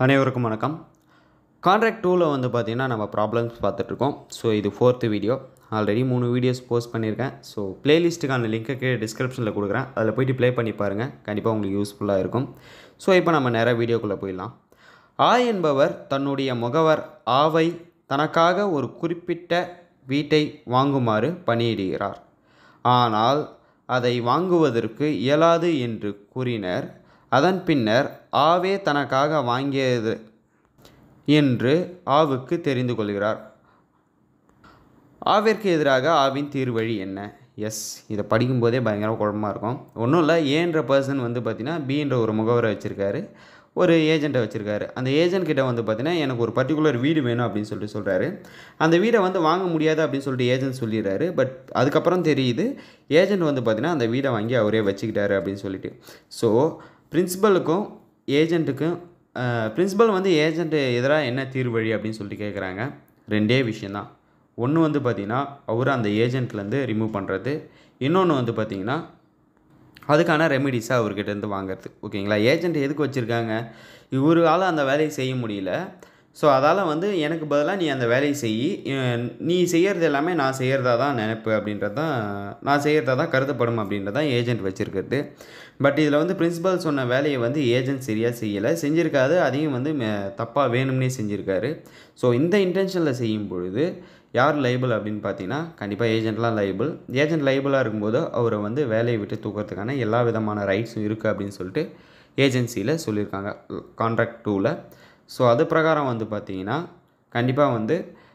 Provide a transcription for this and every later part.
அனைவருக்கும் வணக்கம் கான்ட்ராக்ட் டூவில் வந்து பார்த்திங்கன்னா நம்ம ப்ராப்ளம்ஸ் பார்த்துட்ருக்கோம் ஸோ இது ஃபோர்த்து வீடியோ ஆல்ரெடி மூணு வீடியோஸ் போஸ்ட் பண்ணியிருக்கேன் ஸோ பிளேலிஸ்ட்டுக்கான லிங்க்கை கீழே டிஸ்கிரிப்ஷனில் கொடுக்குறேன் அதில் போயிட்டு ப்ளே பண்ணி பாருங்கள் கண்டிப்பாக உங்களுக்கு யூஸ்ஃபுல்லாக இருக்கும் ஸோ இப்போ நம்ம நேராக வீடியோக்குள்ளே போயிடலாம் ஆ என்பவர் தன்னுடைய முகவர் ஆவை தனக்காக ஒரு குறிப்பிட்ட வீட்டை வாங்குமாறு பணியிடுகிறார் ஆனால் அதை வாங்குவதற்கு இயலாது என்று கூறினர் அதன் பின்னர் ஆவே தனக்காக வாங்கியது என்று ஆவுக்கு தெரிந்து கொள்கிறார் ஆவிற்கு எதிராக ஆவின் தீர்வழி என்ன எஸ் இதை படிக்கும்போதே பயங்கர குழப்பமாக இருக்கும் ஒன்றும் இல்லை ஏன்ற பர்சன் வந்து பார்த்திங்கன்னா பின்ற ஒரு முகவரை வச்சுருக்காரு ஒரு ஏஜெண்ட்டை வச்சுருக்காரு அந்த ஏஜென்ட் கிட்ட வந்து பார்த்தீங்கன்னா எனக்கு ஒரு பர்டிகுலர் வீடு வேணும் அப்படின்னு சொல்லிட்டு சொல்கிறாரு அந்த வீடை வந்து வாங்க முடியாது அப்படின்னு சொல்லிட்டு ஏஜென்ட் சொல்லிடுறாரு பட் அதுக்கப்புறம் தெரியுது ஏஜென்ட் வந்து பார்த்தீங்கன்னா அந்த வீடை வாங்கி அவரே வச்சுக்கிட்டாரு அப்படின்னு சொல்லிட்டு ஸோ பிரின்சிபலுக்கும் ஏஜென்ட்டுக்கும் பிரின்சிபல் வந்து ஏஜென்ட் எதிராக என்ன தீர்வு வழி அப்படின்னு சொல்லிட்டு கேட்குறாங்க ரெண்டே விஷயந்தான் ஒன்று வந்து பார்த்திங்கன்னா அவர் அந்த ஏஜென்ட்லேருந்து ரிமூவ் பண்ணுறது இன்னொன்று வந்து பார்த்திங்கன்னா அதுக்கான ரெமிடிஸாக அவர்கிட்ட இருந்து வாங்குறது ஓகேங்களா ஏஜென்ட் எதுக்கு வச்சுருக்காங்க இவரால் அந்த வேலையை செய்ய முடியல ஸோ அதால் வந்து எனக்கு பதிலாக நீ அந்த வேலையை செய் நீ செய்கிறது எல்லாமே நான் செய்கிறதா தான் நினைப்பு அப்படின்றது தான் நான் செய்கிறதா தான் கருதப்படும் அப்படின்றது தான் ஏஜென்ட் வச்சுருக்கிறது பட் இதில் வந்து பிரின்சிபல் சொன்ன வேலையை வந்து ஏஜென்ட் சரியாக செய்யலை செஞ்சுருக்காது அதையும் வந்து தப்பாக வேணும்னே செஞ்சுருக்காரு ஸோ இந்த இன்டென்ஷனில் செய்யும் பொழுது யார் லைபிள் அப்படின்னு பார்த்தீங்கன்னா கண்டிப்பாக ஏஜென்ட்லாம் லைபிள் ஏஜென்ட் லைபிளாக இருக்கும்போது அவரை வந்து வேலையை விட்டு தூக்கிறதுக்கான எல்லா விதமான ரைட்ஸும் இருக்குது அப்படின்னு சொல்லிட்டு ஏஜென்சியில் சொல்லியிருக்காங்க கான்ட்ராக்ட் டூவில் ஸோ அது பிரகாரம் வந்து பார்த்தீங்கன்னா கண்டிப்பாக வந்து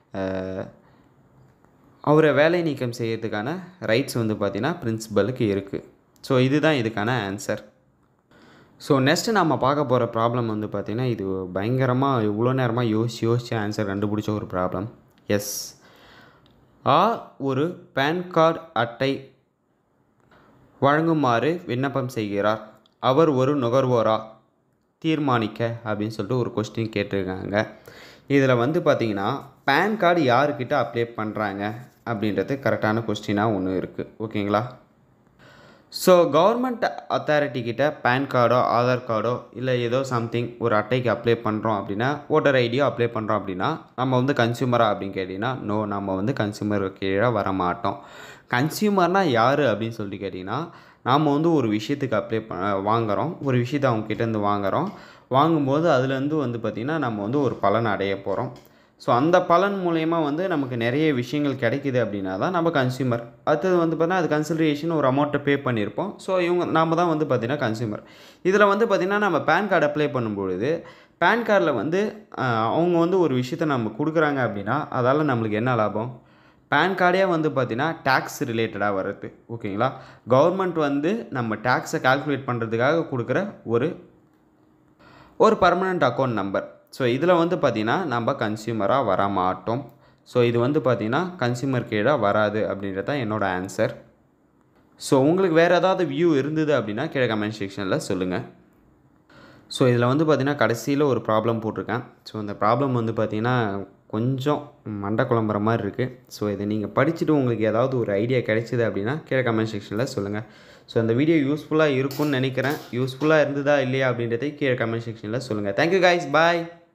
அவரை வேலை நீக்கம் செய்யறதுக்கான ரைட்ஸ் வந்து பார்த்திங்கன்னா பிரின்சிபலுக்கு இருக்குது ஸோ இதுதான் இதுக்கான ஆன்சர் ஸோ நெக்ஸ்ட்டு நம்ம பார்க்க போகிற ப்ராப்ளம் வந்து பார்த்திங்கன்னா இது பயங்கரமாக இவ்வளோ நேரமாக யோசிச்சு யோசிச்சு ஆன்சர் கண்டுபிடிச்ச ஒரு ப்ராப்ளம் எஸ் ஆ ஒரு பேன் கார்டு அட்டை வழங்குமாறு விண்ணப்பம் செய்கிறார் அவர் ஒரு நுகர்வோரா தீர்மானிக்க அப்படின்னு சொல்லிட்டு ஒரு கொஸ்டின் கேட்டிருக்காங்க இதில் வந்து பார்த்திங்கன்னா பேன் கார்டு யாருக்கிட்ட அப்ளை பண்ணுறாங்க அப்படின்றது கரெக்டான கொஸ்டினாக ஒன்று இருக்குது ஓகேங்களா ஸோ கவர்மெண்ட் அத்தாரிட்டி கிட்ட பேன் கார்டோ ஆதார் கார்டோ இல்லை ஏதோ சம்திங் ஒரு அட்டைக்கு அப்ளை பண்ணுறோம் அப்படின்னா ஓட்டர் ஐடியோ அப்ளை பண்ணுறோம் அப்படின்னா நம்ம வந்து கன்சியூமரா அப்படின்னு கேட்டிங்கன்னா நோ நம்ம வந்து கன்சியூமர் கீழே வர மாட்டோம் கன்சியூமர்னால் யார் அப்படின்னு சொல்லிட்டு கேட்டிங்கன்னா நாம் வந்து ஒரு விஷயத்துக்கு அப்ளை ப வாங்குகிறோம் ஒரு விஷயத்தை அவங்க கிட்டேருந்து வாங்குகிறோம் வாங்கும்போது அதுலேருந்து வந்து பார்த்திங்கன்னா நம்ம வந்து ஒரு பலன் அடைய போகிறோம் ஸோ அந்த பலன் மூலயமா வந்து நமக்கு நிறைய விஷயங்கள் கிடைக்கிது அப்படின்னா தான் நம்ம கன்சியூமர் அடுத்தது வந்து பார்த்தீங்கன்னா அது கன்சிடரேஷன் ஒரு அமௌண்ட்டை பே பண்ணியிருப்போம் ஸோ இவங்க நாம் தான் வந்து பார்த்திங்கன்னா கன்சியூமர் இதில் வந்து பார்த்திங்கன்னா நம்ம பேன் கார்டு அப்ளை பண்ணும்பொழுது பேன் கார்டில் வந்து அவங்க வந்து ஒரு விஷயத்த நம்ம கொடுக்குறாங்க அப்படின்னா அதால் நம்மளுக்கு என்ன லாபம் பேன் கார்டே வந்து பார்த்திங்கன்னா டேக்ஸ் ரிலேட்டடாக வருது ஓகேங்களா கவர்மெண்ட் வந்து நம்ம டேக்ஸை கால்குலேட் பண்ணுறதுக்காக கொடுக்குற ஒரு ஒரு பர்மனண்ட் அக்கௌண்ட் நம்பர் ஸோ இதில் வந்து பார்த்திங்கன்னா நம்ம கன்சியூமராக வர மாட்டோம் ஸோ இது வந்து பார்த்திங்கன்னா கன்சியூமர் கீழே வராது அப்படின்றது தான் என்னோடய ஆன்சர் ஸோ உங்களுக்கு வேறு ஏதாவது வியூ இருந்தது அப்படின்னா கீழே கமெண்ட் செக்ஷனில் சொல்லுங்கள் ஸோ இதில் வந்து பார்த்திங்கன்னா கடைசியில் ஒரு ப்ராப்ளம் போட்டிருக்கேன் ஸோ இந்த ப்ராப்ளம் வந்து பார்த்திங்கன்னா கொஞ்சம் மண்டை குழம்புற மாதிரி இருக்குது ஸோ இதை நீங்கள் படிச்சுட்டு உங்களுக்கு ஏதாவது ஒரு ஐடியா கிடைச்சிது அப்படின்னா கீழே கமெண்ட் செக்ஷனில் சொல்லுங்கள் ஸோ அந்த வீடியோ யூஸ்ஃபுல்லாக இருக்கும்னு நினைக்கிறேன் யூஸ்ஃபுல்லாக இருந்ததா இல்லையா அப்படின்றதை கீழே கமெண்ட் செக்ஷனில் சொல்லுங்கள் தேங்க்யூ காய்ஸ் பாய்